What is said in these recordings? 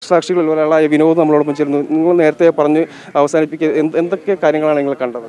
ദൃക്സാക്ഷികളിൽ ഒരാളായ വിനോദ് നമ്മളോടൊപ്പം ചേർന്നു നിങ്ങൾ നേരത്തെ പറഞ്ഞ് അവസാനിപ്പിക്കുക എന്ത് എന്തൊക്കെ കാര്യങ്ങളാണ് നിങ്ങൾ കണ്ടത്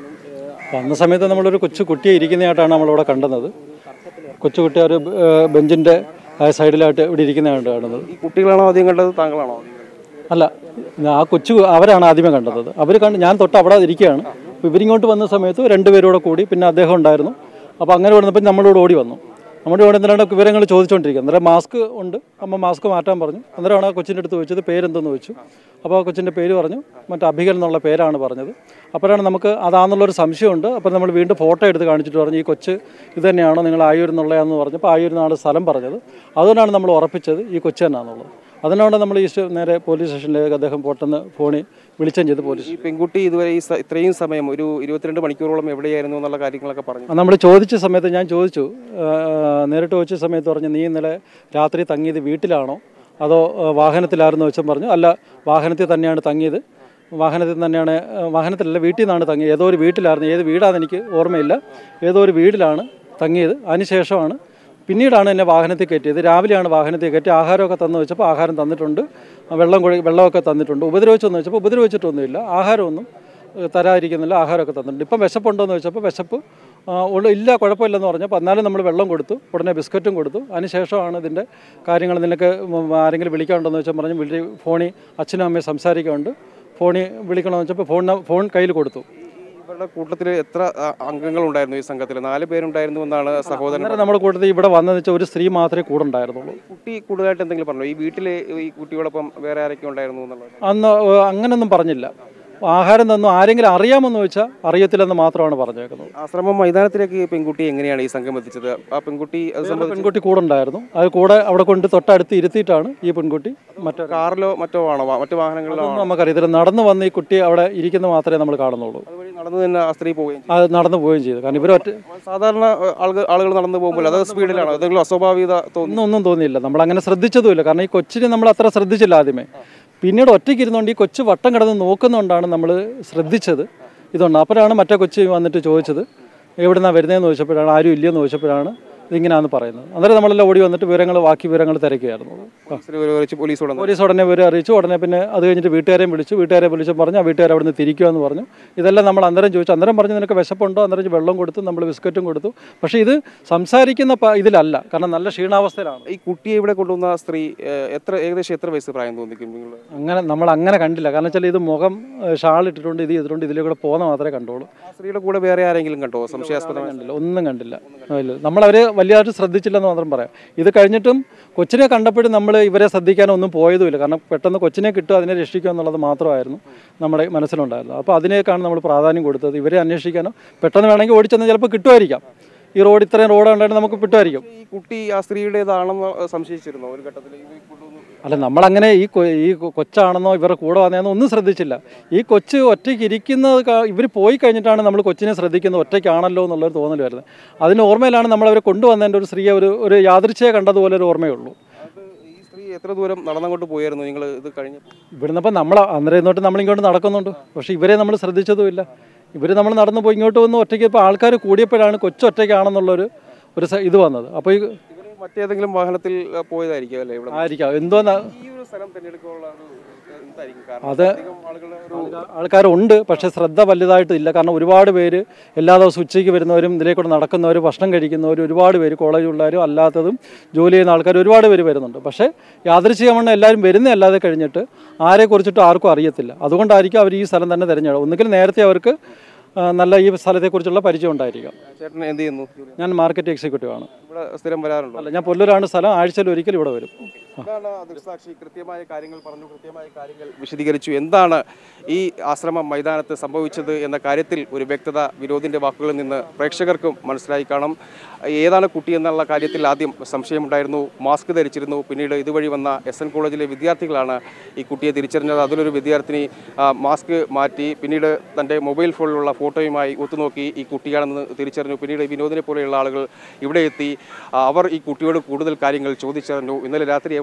വന്ന സമയത്ത് നമ്മളൊരു കൊച്ചു കുട്ടിയെ ഇരിക്കുന്നതായിട്ടാണ് നമ്മളിവിടെ കണ്ടത് കൊച്ചു കുട്ടി ഒരു ഏഹ്, ബെഞ്ചിൻ്റെ ആ സൈഡിലായിട്ട് ഇവിടെ ഇരിക്കുന്നതായിട്ട് കാണുന്നത് ഈ കുട്ടികളാണോ ആദ്യം കണ്ടത് താങ്കളാണോ ആദ്യം കണ്ടത്? അല്ല ആ കൊച്ചു അവരാണ് ആദ്യമേ കണ്ടത് അവർ കണ്ട് ഞാൻ തൊട്ട് അവിടെ ഇരിക്കുകയാണ് അപ്പോൾ ഇവരിങ്ങോട്ട് വന്ന സമയത്ത് രണ്ടുപേരൂടെ കൂടി പിന്നെ അദ്ദേഹം ഉണ്ടായിരുന്നു അപ്പോൾ അങ്ങനെ വന്നപ്പോൾ നമ്മളോട് ഓടി വന്നു നമ്മുടെ ഇവിടെ എന്തിനാണ്ട് വിവരങ്ങൾ ചോദിച്ചുകൊണ്ടിരിക്കുക അന്നേരം മാസ്ക് ഉണ്ട് അമ്മ മാസ്ക് മാറ്റാൻ പറഞ്ഞു അന്നേരമാണ് ആ കൊച്ചിൻ്റെ അടുത്ത് ചോദിച്ചത് പേരെന്തെന്ന് ചോദിച്ചു അപ്പോൾ ആ കൊച്ചിൻ്റെ പേര് പറഞ്ഞു മറ്റേ അഭികൽ എന്നുള്ള പേരാണ് പറഞ്ഞത് അപ്പോഴാണ് നമുക്ക് അതാണെന്നുള്ളൊരു സംശയമുണ്ട് അപ്പോൾ നമ്മൾ വീണ്ടും ഫോട്ടോ എടുത്ത് കാണിച്ചിട്ട് പറഞ്ഞു ഈ കൊച്ച് ഇത് തന്നെയാണോ നിങ്ങൾ ആയൂർ എന്നുള്ളതാണെന്ന് പറഞ്ഞപ്പോൾ ആയൂർ എന്നാണ് സ്ഥലം പറഞ്ഞത് അതുകൊണ്ടാണ് നമ്മൾ ഉറപ്പിച്ചത് ഈ കൊച്ചു തന്നെയാണെന്നുള്ളത് അതിനോട് നമ്മൾ ഈ സ്റ്റേ- നേരെ പോലീസ് സ്റ്റേഷനിലേക്ക് അദ്ദേഹം പെട്ടെന്ന് ഫോണിൽ വിളിച്ചും ചെയ്ത് പോലീസ് ഈ പെൺകുട്ടി ഇതുവരെ ഈ സ- ഇത്രയും സമയം ഒരു ഇരുപത്തിരണ്ട് മണിക്കൂറോളം എവിടെയായിരുന്നു എന്നുള്ള കാര്യങ്ങളൊക്കെ പറഞ്ഞു നമ്മൾ ചോദിച്ച സമയത്ത് ഞാൻ ചോദിച്ചു ആ, നേരിട്ട് ചോദിച്ച സമയത്ത് പറഞ്ഞു നീ ഇന്നലെ രാത്രി തങ്ങിയത് വീട്ടിലാണോ അതോ ആ, വാഹനത്തിലായിരുന്നു വെച്ചും പറഞ്ഞു അല്ല വാഹനത്തിൽ തന്നെയാണ് തങ്ങിയത് വാഹനത്തിൽ തന്നെയാണ് ആ, വാഹനത്തിലല്ല വീട്ടിൽ നിന്നാണ് തങ്ങിയത് ഏതോ ഒരു വീട്ടിലായിരുന്നു ഏത് വീടാണെന്ന് എനിക്ക് ഓർമ്മയില്ല ഏതോ ഒരു വീട്ടിലാണ് തങ്ങിയത് അതിനുശേഷമാണ് പിന്നീടാണ് എന്നെ വാഹനത്തിൽ കയറ്റിയത് രാവിലെയാണ് വാഹനത്തിൽ കയറ്റി ആഹാരമൊക്കെ തന്നു വെച്ചപ്പോൾ ആഹാരം തന്നിട്ടുണ്ട് വെള്ളം കുഴി വെള്ളമൊക്കെ തന്നിട്ടുണ്ട് ഉപദ്രവിച്ചെന്ന് വെച്ചപ്പോൾ ഉപദ്രവിച്ചിട്ടൊന്നുമില്ല ആഹാരമൊന്നും ഏഹ് തരാതിരിക്കുന്നില്ല ആഹാരമൊക്കെ തന്നിട്ടുണ്ട് ഇപ്പം വിശപ്പുണ്ടോ എന്ന് ചോദിച്ചപ്പോൾ വിശപ്പ് ആ, ഉള്ള ഇല്ല കുഴപ്പമില്ലെന്ന് പറഞ്ഞപ്പോൾ എന്നാലും നമ്മൾ വെള്ളം കൊടുത്തു ഉടനെ ബിസ്ക്കറ്റും കൊടുത്തു അതിനുശേഷമാണ് ഇതിൻ്റെ കാര്യങ്ങൾ നിനക്ക് ഉം ആരെങ്കിലും വിളിക്കാനുണ്ടോയെന്ന് വെച്ചാൽ പറഞ്ഞു വിളി ഫോണിൽ അച്ഛനും അമ്മയും സംസാരിക്കാനുണ്ട് ഫോണിൽ വിളിക്കണമെന്ന് വെച്ചപ്പോൾ ഫോൺ ഫോൺ കയ്യിൽ കൊടുത്തു ഇവരുടെ കൂട്ടത്തിൽ എത്ര ആ, അംഗങ്ങളുണ്ടായിരുന്നു ഈ സംഘത്തിൽ നാല് പേരുണ്ടായിരുന്നു എന്നാണ് സഹോദരൻ അന്നേരം നമ്മുടെ കൂട്ടത്തിൽ ഇവിടെ വന്നതെന്ന് വെച്ചാൽ ഒരു സ്ത്രീ മാത്രമേ കൂടെ ഉണ്ടായിരുന്നുള്ളൂ കുട്ടി കൂടുതലായിട്ട് എന്തെങ്കിലും പറഞ്ഞു ഈ വീട്ടിൽ ഈ കുട്ടിയോടൊപ്പം വേറെ ആരൊക്കെ ഉണ്ടായിരുന്നു എന്നുള്ളത് അന്ന് ഏഹ് അങ്ങനൊന്നും പറഞ്ഞില്ല ആഹാരം തന്നു ആരെങ്കിലും അറിയാമെന്ന് ചോദിച്ചാൽ അറിയത്തില്ലെന്ന് മാത്രമാണ് പറഞ്ഞേക്കുന്നത് ആശ്രമം മൈതാനത്തിലേക്ക് ഈ പെൺകുട്ടി എങ്ങനെയാണ് ഈ സംഘം എത്തിച്ചത് ആ പെൺകുട്ടി അത് വേറെ സംബന്ധിച്ച് പെൺകുട്ടി കൂടെ ഉണ്ടായിരുന്നു അത് കൂടെ അവിടെ കൊണ്ട് തൊട്ടടുത്ത് ഇരുത്തിയിട്ടാണ് ഈ പെൺകുട്ടി മറ്റേ കാറിലോ മറ്റോ ആണോ വാ- മറ്റു വാഹനങ്ങളിലോ അതൊന്നും ആണോ നമുക്കറിയത്തില്ല നടന്നു വന്ന് ഈ കുട്ടി അവിടെ ഇരിക്കുന്നത് മാത്രമേ നമ്മൾ കാണുന്നുള്ളൂ അതുവഴി നടന്നു തന്നെ ആ സ്ത്രീ പോവുകയും ചെയ്തു. അത് നടന്നു പോവുകയും ചെയ്തു കാരണം ഇവരൊറ്റ സാധാരണ ഏഹ്, ആളുകൾ ആളുകൾ നടന്നു പോകുമ്പോൾ അത് സ്പീഡിലാണോ എന്തെങ്കിലും അസ്വാഭാവികത തോന്നുന്നു ഒന്നും ഒന്നും തോന്നിയില്ല നമ്മൾ അങ്ങനെ ശ്രദ്ധിച്ചതുമില്ല കാരണം ഈ കൊച്ചിനെ നമ്മൾ അത്ര ശ്രദ്ധിച്ചില്ല ആദ്യമേ പിന്നീട് ഒറ്റയ്ക്ക് ഇരുന്നുകൊണ്ട് ഈ കൊച്ചു വട്ടം കിടന്ന് നോക്കുന്നതുകൊണ്ടാണ് നമ്മൾ ശ്രദ്ധിച്ചത് ഇതുണ്ട് അപ്പോഴാണ് മറ്റേ കൊച്ചു വന്നിട്ട് ചോദിച്ചത് എവിടുന്നാണ് വരുന്നതെന്ന് ചോദിച്ചപ്പോഴാണ് ആരും ഇല്ലയെന്ന് ചോദിച്ചപ്പോഴാണ് ഇതിങ്ങനെയാണെന്ന് പറയുന്നത് അന്നേരം നമ്മളെല്ലാം ഓടി വന്നിട്ട് വിവരങ്ങൾ ബാക്കി വിവരങ്ങൾ തിരക്കുകയായിരുന്നു ആ. പോലീസിൽ ഒരു വിളിച്ച് പോലീസ് ഉടനെ പോലീസ് ഉടനെ വിവരം അറിയിച്ചു ഉടനെ പിന്നെ അത് കഴിഞ്ഞിട്ട് വീട്ടുകാരെയും വിളിച്ചു വീട്ടുകാരെ വിളിച്ചു പറഞ്ഞു ആ വീട്ടുകാർ അവിടെ നിന്ന് തിരിക്കുമെന്ന് പറഞ്ഞു ഇതെല്ലാം നമ്മൾ അന്നേരം ചോദിച്ചു അന്നേരം പറഞ്ഞു നിനക്ക് വിശപ്പുണ്ടോ അന്നേരം വെള്ളം കൊടുത്തു നമ്മൾ ബിസ്ക്കറ്റും കൊടുത്തു പക്ഷേ ഇത് സംസാരിക്കുന്ന പ- ഇതിലല്ല കാരണം നല്ല ക്ഷീണാവസ്ഥയിലാണ് ഈ കുട്ടിയെ ഇവിടെ കൊണ്ടുവന്ന സ്ത്രീ ഏഹ്, എത്ര ഏകദേശം എത്ര വയസ്സ് പ്രായം തോന്നിക്കും നിങ്ങൾ അങ്ങനെ നമ്മൾ അങ്ങനെ കണ്ടില്ല കാരണം വെച്ചാൽ ഇത് മുഖം ഏഹ്, ഷാൾ ഇട്ടിട്ടുണ്ട് ഇത് ചെയ്തിട്ടുണ്ട് ഇതിലൂടെ കൂടെ പോകുന്ന മാത്രമേ കണ്ടുള്ളൂ ആ സ്ത്രീയുടെ കൂടെ വേറെ ആരെങ്കിലും കണ്ടോ സംശയാസ്പദമായി കണ്ടില്ല ഒന്നും കണ്ടില്ല ഇല്ല നമ്മളവർ വലിയതായിട്ട് ശ്രദ്ധിച്ചില്ലെന്ന് മാത്രം പറയാം ഇത് കഴിഞ്ഞിട്ടും കൊച്ചിനെ കണ്ടപ്പോഴും നമ്മൾ ഇവരെ ശ്രദ്ധിക്കാനൊന്നും പോയതുമില്ല കാരണം പെട്ടെന്ന് കൊച്ചിനെ കിട്ടുക അതിനെ രക്ഷിക്കുക എന്നുള്ളത് മാത്രമായിരുന്നു നമ്മുടെ മനസ്സിലുണ്ടായിരുന്നത് അപ്പോൾ അതിനേക്കാണ് നമ്മൾ പ്രാധാന്യം കൊടുത്തത് ഇവരെ അന്വേഷിക്കാനോ പെട്ടെന്ന് വേണമെങ്കിൽ ഓടിച്ചെന്ന് ചിലപ്പോൾ കിട്ടുമായിരിക്കാം ഈ റോഡ് ഇത്രയും റോഡ് ഉണ്ടായിട്ട് നമുക്ക് കിട്ടുമായിരിക്കും ഈ കുട്ടി ആ സ്ത്രീയുടേതാണെന്ന് സംശയിച്ചിരുന്നോ ഒരു ഘട്ടത്തിൽ ഇത് കൊണ്ടുവന്നു അല്ല നമ്മളങ്ങനെ ഈ കൊ- ഈ കൊ- കൊച്ചാണെന്നോ ഇവരുടെ കൂടെ വന്നതെന്നോ ഒന്നും ശ്രദ്ധിച്ചില്ല ഈ കൊച്ച് ഒറ്റയ്ക്ക് ഇരിക്കുന്നത് ഇവർ പോയി കഴിഞ്ഞിട്ടാണ് നമ്മൾ കൊച്ചിനെ ശ്രദ്ധിക്കുന്നത് ഒറ്റയ്ക്കാണല്ലോ എന്നുള്ളൊരു തോന്നൽ വരുന്നത് അതിന് ഓർമ്മയിലാണ് നമ്മൾ അവരെ കൊണ്ടുവന്നതിൻ്റെ ഒരു സ്ത്രീയെ ഒരു ഒരു യാദൃച്ഛയെ കണ്ടതുപോലെ ഒരു ഓർമ്മയുള്ളൂ അത് ഈ സ്ത്രീ എത്ര ദൂരം നടന്നങ്ങോട്ട് പോയായിരുന്നു നിങ്ങൾ ഇത് കഴിഞ്ഞ ഇവിടുന്ന് അപ്പം നമ്മൾ അന്നേരം ഇന്നോട്ട് നമ്മളിങ്ങോട്ട് നടക്കുന്നുണ്ട് പക്ഷേ ഇവരെ നമ്മൾ ശ്രദ്ധിച്ചതുമില്ല ഇവർ നമ്മൾ നടന്നു പോയി ഇങ്ങോട്ട് വന്ന് ഒറ്റയ്ക്ക് ഇപ്പോൾ ആൾക്കാർ കൂടിയപ്പോഴാണ് കൊച്ചൊറ്റയ്ക്കാണെന്നുള്ളൊരു ഒരു സ- ഇത് വന്നത് അപ്പോൾ ഈ ഇവര് മറ്റേതെങ്കിലും വാഹനത്തിൽ ആ, പോയതായിരിക്കും അല്ലേ ഇവിടെ ആയിരിക്കാം എന്തോന്നാ ഈ ഒരു സ്ഥലം തിരഞ്ഞെടുക്കാനുള്ള ഒരു എന്തായിരിക്കും കാരണം അത് അധികം ആളുകളുടെ ഒരു ആൾക്കാരുണ്ട് പക്ഷേ ശ്രദ്ധ വലുതായിട്ട് ഇല്ല കാരണം ഒരുപാട് പേര് എല്ലാ ദിവസവും ഉച്ചയ്ക്ക് വരുന്നവരും ഇതിലേക്കൂടെ നടക്കുന്നവരും ഭക്ഷണം കഴിക്കുന്നവരും ഒരുപാട് പേര് കോളേജ് പിള്ളേരും അല്ലാത്തതും ജോലി ചെയ്യുന്ന ആൾക്കാർ ഒരുപാട് പേര് വരുന്നുണ്ട് പക്ഷേ യാദൃശ്ചികമാണ് എല്ലാവരും വരുന്ന അല്ലാതെ കഴിഞ്ഞിട്ട് ആരെക്കുറിച്ചിട്ടും ആർക്കും അറിയത്തില്ല അതുകൊണ്ടായിരിക്കും അവർ ഈ സ്ഥലം തന്നെ തിരഞ്ഞെടുക്കും ഒന്നുകിൽ നേരത്തെ അവർക്ക് ആ, നല്ല ഈ സ്ഥലത്തെക്കുറിച്ചുള്ള പരിചയം ഉണ്ടായിരിക്കാം ചേട്ടൻ എന്ത് ചെയ്യുന്നു ജോലി? ഞാൻ മാർക്കറ്റ് എക്സിക്യൂട്ടീവ് ആണ് ഇവിടെ സ്ഥിരം വരാറുണ്ടോ അല്ല ഞാൻ പൊല്ലൂരാണ് സ്ഥലം ആഴ്ചയിൽ ഒരിക്കൽ ഇവിടെ വരും എന്താണ് ദൃക്സാക്ഷി കൃത്യമായ കാര്യങ്ങൾ പറഞ്ഞു കൃത്യമായ കാര്യങ്ങൾ വിശദീകരിച്ചു എന്താണ് ഈ ആശ്രമം മൈതാനത്ത് സംഭവിച്ചത് എന്ന കാര്യത്തിൽ ഒരു വ്യക്തത വിനോദിന്റെ വാക്കുകളിൽ നിന്ന് പ്രേക്ഷകർക്കും മനസ്സിലായി കാണും ഏതാണ് കുട്ടി എന്നുള്ള കാര്യത്തിൽ ആദ്യം സംശയമുണ്ടായിരുന്നു മാസ്ക് ധരിച്ചിരുന്നു പിന്നീട് ഇതുവഴി വന്ന എസ് എൻ കോളേജിലെ വിദ്യാർത്ഥികളാണ് ഈ കുട്ടിയെ തിരിച്ചറിഞ്ഞത് അതിലൊരു വിദ്യാർത്ഥിനി ആ, മാസ്ക് മാറ്റി പിന്നീട് തൻ്റെ മൊബൈൽ ഫോണിലുള്ള ഫോട്ടോയുമായി ഒത്തുനോക്കി ഈ കുട്ടിയാണെന്ന് തിരിച്ചറിഞ്ഞു പിന്നീട് വിനോദിനെ പോലെയുള്ള ആളുകൾ ഇവിടെ എത്തി ആ, അവർ ഈ കുട്ടിയോട് കൂടുതൽ കാര്യങ്ങൾ ചോദിച്ചറിഞ്ഞു ഇന്നലെ രാത്രി എവിടെ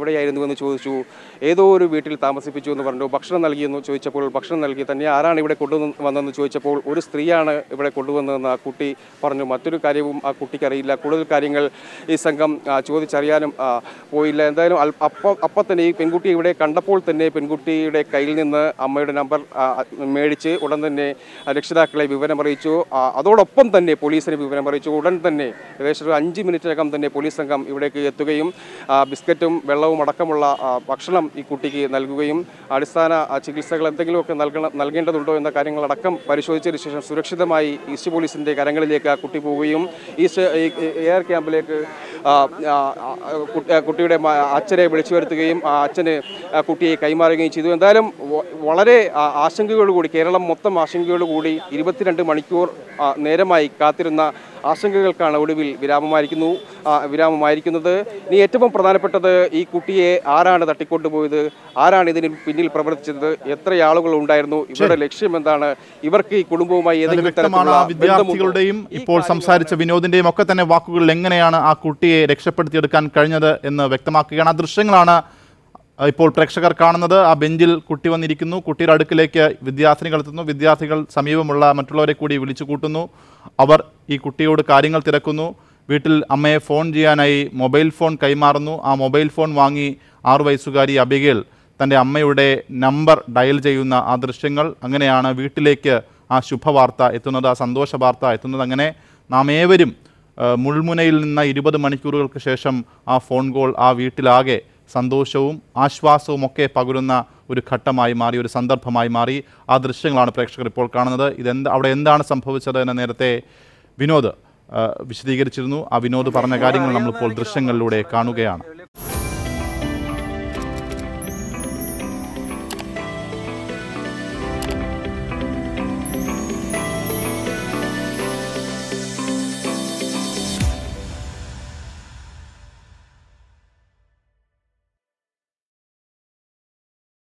എവിടെയായിരുന്നു എന്ന് ചോദിച്ചു ഏതോ ഒരു വീട്ടിൽ താമസിപ്പിച്ചു എന്ന് പറഞ്ഞു ഭക്ഷണം നൽകിയെന്ന് ചോദിച്ചപ്പോൾ ഭക്ഷണം നൽകി തന്നെ ആരാണ് ഇവിടെ കൊണ്ടുവന്നതെന്ന് ചോദിച്ചപ്പോൾ ഒരു സ്ത്രീയാണ് ഇവിടെ കൊണ്ടുവന്നതെന്ന് ആ കുട്ടി പറഞ്ഞു മറ്റൊരു കാര്യവും ആ കുട്ടിക്ക് അറിയില്ല കൂടുതൽ കാര്യങ്ങൾ ഈ സംഘം ആ, ചോദിച്ചറിയാനും ആ, പോയില്ല എന്തായാലും അൽ- അപ്പം അപ്പം തന്നെ ഈ പെൺകുട്ടി ഇവിടെ കണ്ടപ്പോൾ തന്നെ പെൺകുട്ടിയുടെ കയ്യിൽ നിന്ന് അമ്മയുടെ നമ്പർ ആ, മേടിച്ച് ഉടൻ തന്നെ ആ, രക്ഷിതാക്കളെ വിവരം അറിയിച്ചു ആ, അതോടൊപ്പം തന്നെ പോലീസിന് വിവരം അറിയിച്ചു ഉടൻ തന്നെ ഏകദേശം ഒരു അഞ്ച് മിനിറ്റിനകം തന്നെ പോലീസ് സംഘം ഇവിടേക്ക് എത്തുകയും ആ, ബിസ്ക്കറ്റും വെള്ളവും അടക്കമുള്ള ആ, ഭക്ഷണം ഈ കുട്ടിക്ക് നൽകുകയും അടിസ്ഥാന ആ, ചികിത്സകൾ എന്തെങ്കിലുമൊക്കെ നൽകണം നൽകേണ്ടതുണ്ടോ എന്ന കാര്യങ്ങളടക്കം പരിശോധിച്ചതിന് ശേഷം സുരക്ഷിതമായി ഈസ്റ്റ് പോലീസിന്റെ കരങ്ങളിലേക്ക് ആ കുട്ടി പോവുകയും ഈസ്റ്റ് ഈ- ഈ എയർ ക്യാമ്പിലേക്ക് ആ, ആ, ആ, കുട്ടി- ആ, കുട്ടിയുടെ മ- അച്ഛനെ വിളിച്ചു വരുത്തുകയും ആ അച്ഛന് ആ കുട്ടിയെ കൈമാറുകയും ചെയ്തു എന്തായാലും വ- വളരെ ആ, ആശങ്കയോടുകൂടി കേരളം മൊത്തം ആശങ്കയോടുകൂടി ഇരുപത്തിരണ്ട് മണിക്കൂർ ആ, നേരമായി കാത്തിരുന്ന ആശങ്കകൾക്കാണ് ഒടുവിൽ വിരാമമായിരിക്കുന്നു ആ, വിരാമമായിരിക്കുന്നത് ഇനി ഏറ്റവും പ്രധാനപ്പെട്ടത് ഈ കുട്ടിയെ ആരാണ് തട്ടിക്കൊണ്ടുപോയത് ആരാണ് ഇതിന് പിന്നിൽ പ്രവർത്തിച്ചത് എത്ര ആളുകൾ ഉണ്ടായിരുന്നു ഇവരുടെ ലക്ഷ്യം എന്താണ് ഇവർക്ക് ഈ കുടുംബവുമായി അത് ഏതെങ്കിലും വ്യക്തമാണ് തരത്തിലുള്ള ആ വിദ്യാർത്ഥികളുടെയും ബന്ധമുണ്ടോ? ഈ ഇപ്പോൾ കാര്യങ്ങൾ സംസാരിച്ച വിനോദിന്റെയും ഒക്കെ തന്നെ വാക്കുകളിൽ എങ്ങനെയാണ് ആ കുട്ടിയെ രക്ഷപ്പെടുത്തിയെടുക്കാൻ കഴിഞ്ഞത് എന്ന് വ്യക്തമാക്കുകയാണ് ആ ദൃശ്യങ്ങളാണ് ആ, ഇപ്പോൾ പ്രേക്ഷകർ കാണുന്നത് ആ ബെഞ്ചിൽ കുട്ടി വന്നിരിക്കുന്നു കുട്ടിയുടെ അടുക്കിലേക്ക് വിദ്യാർത്ഥിനികൾ എത്തുന്നു വിദ്യാർത്ഥികൾ സമീപമുള്ള മറ്റുള്ളവരെ കൂടി വിളിച്ചു കൂട്ടുന്നു അവർ ഈ കുട്ടിയോട് കാര്യങ്ങൾ തിരക്കുന്നു വീട്ടിൽ അമ്മയെ ഫോൺ ചെയ്യാനായി മൊബൈൽ ഫോൺ കൈമാറുന്നു ആ മൊബൈൽ ഫോൺ വാങ്ങി ആറു വയസ്സുകാരി അബിഗേൽ തൻ്റെ അമ്മയുടെ നമ്പർ ഡയൽ ചെയ്യുന്ന ആ ദൃശ്യങ്ങൾ അങ്ങനെയാണ് വീട്ടിലേക്ക് ആ ശുഭവാർത്ത എത്തുന്നത് ആ സന്തോഷ വാർത്ത എത്തുന്നത് അങ്ങനെ നാം ഏവരും ആ, മുൾമുനയിൽ നിന്ന ഇരുപത് മണിക്കൂറുകൾക്ക് ശേഷം ആ ഫോൺ കോൾ ആ വീട്ടിലാകെ സന്തോഷവും ആശ്വാസവും ഒക്കെ പകരുന്ന ഒരു ഘട്ടമായി മാറി ഒരു സന്ദർഭമായി മാറി ആ ദൃശ്യങ്ങളാണ് പ്രേക്ഷകർ ഇപ്പോൾ കാണുന്നത് ഇതെന്ത് അവിടെ എന്താണ് സംഭവിച്ചത് എന്ന് നേരത്തെ വിനോദ് ആ, വിശദീകരിച്ചിരുന്നു ആ വിനോദ് പറഞ്ഞ കാര്യങ്ങൾ നമ്മളിപ്പോൾ ദൃശ്യങ്ങളിലൂടെ കാണുകയാണ്